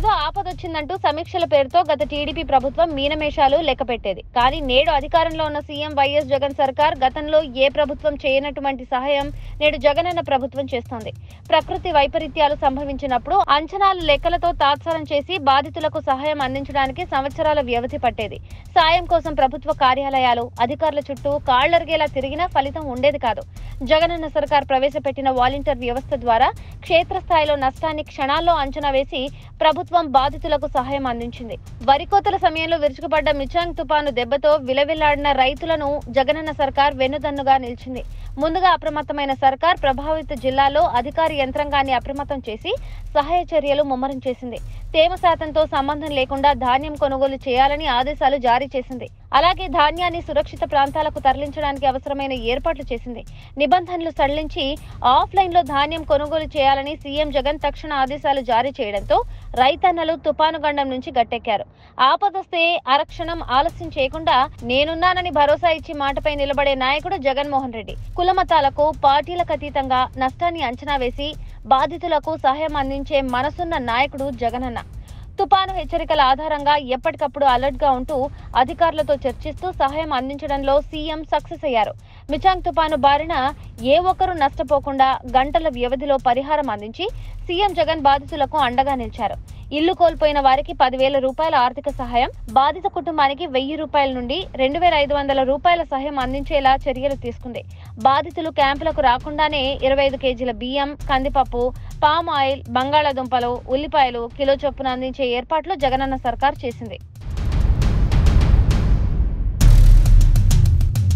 ఏదో ఆపదొచ్చిందంటూ సమీక్షల పేరుతో గత టీడీపీ ప్రభుత్వం మీనమేషాలు లెక్కపెట్టేది కానీ నేడు అధికారంలో ఉన్న సీఎం వైఎస్ జగన్ సర్కార్ గతంలో ఏ ప్రభుత్వం చేయనటువంటి సహాయం నేడు జగనన్న ప్రభుత్వం చేస్తోంది ప్రకృతి వైపరీత్యాలు సంభవించినప్పుడు అంచనాలు లెక్కలతో తాత్సారం చేసి బాధితులకు సహాయం అందించడానికి సంవత్సరాల వ్యవధి పట్టేది సాయం కోసం ప్రభుత్వ కార్యాలయాలు అధికారుల చుట్టూ కాళ్లరిగేలా తిరిగినా ఫలితం ఉండేది కాదు జగనన్న సర్కార్ ప్రవేశపెట్టిన వాలంటీర్ వ్యవస్థ ద్వారా క్షేత్రస్థాయిలో నష్టాన్ని క్షణాల్లో అంచనా వేసి ప్రభుత్వం బాధితులకు సహాయం అందించింది వరి కోతల సమయంలో విరుచుకుపడ్డ మిచాంగ్ తుపాను దెబ్బతో విలవిల్లాడిన రైతులను జగనన్న సర్కార్ వెన్నుదన్నుగా నిలిచింది ముందుగా అప్రమత్తమైన సర్కార్ ప్రభావిత జిల్లాలో అధికారి యంత్రాంగాన్ని అప్రమత్తం చేసి సహాయ చర్యలు ముమ్మరం చేసింది తేమ శాతంతో సంబంధం లేకుండా ధాన్యం కొనుగోలు చేయాలని ఆదేశాలు జారీ చేసింది అలాగే ధాన్యాన్ని సురక్షిత ప్రాంతాలకు తరలించడానికి అవసరమైన ఏర్పాట్లు చేసింది నిబంధనలు సడలించి ఆఫ్లైన్ లో ధాన్యం కొనుగోలు చేయాలని సీఎం జగన్ తక్షణ ఆదేశాలు జారీ చేయడంతో రైతన్నలు తుపాను గండం నుంచి గట్టెక్కారు ఆపదొస్తే అరక్షణం ఆలస్యం చేయకుండా నేనున్నానని భరోసా ఇచ్చి మాటపై నిలబడే నాయకుడు జగన్మోహన్ రెడ్డి కులమతాలకు పార్టీలకు అతీతంగా నష్టాన్ని అంచనా వేసి బాధితులకు సహాయం అందించే మనసున్న నాయకుడు జగనన్న తుపాను హెచ్చరికల ఆధారంగా ఎప్పటికప్పుడు అలర్ట్ గా ఉంటూ అధికారులతో చర్చిస్తూ సహాయం అందించడంలో సీఎం సక్సెస్ అయ్యారు మిచాంగ్ తుపాను బారిన ఏ ఒక్కరూ నష్టపోకుండా గంటల వ్యవధిలో పరిహారం అందించి సీఎం జగన్ బాధితులకు అండగా నిలిచారు ఇల్లు కోల్పోయిన వారికి పదివేల రూపాయల ఆర్థిక సహాయం బాధిత కుటుంబానికి వెయ్యి రూపాయల నుండి రెండు వేల ఐదు వందల రూపాయల సహాయం అందించేలా చర్యలు తీసుకుంది బాధితులు క్యాంపులకు రాకుండానే ఇరవై ఐదు కేజీల బియ్యం కందిపప్పు పామ్ ఆయిల్ బంగాళాదుంపలు ఉల్లిపాయలు కిలో చొప్పున అందించే ఏర్పాట్లు జగనన్న సర్కార్ చేసింది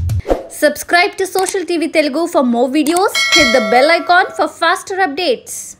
Subscribe to Social TV Telugu for more videos. Hit the bell icon for faster updates.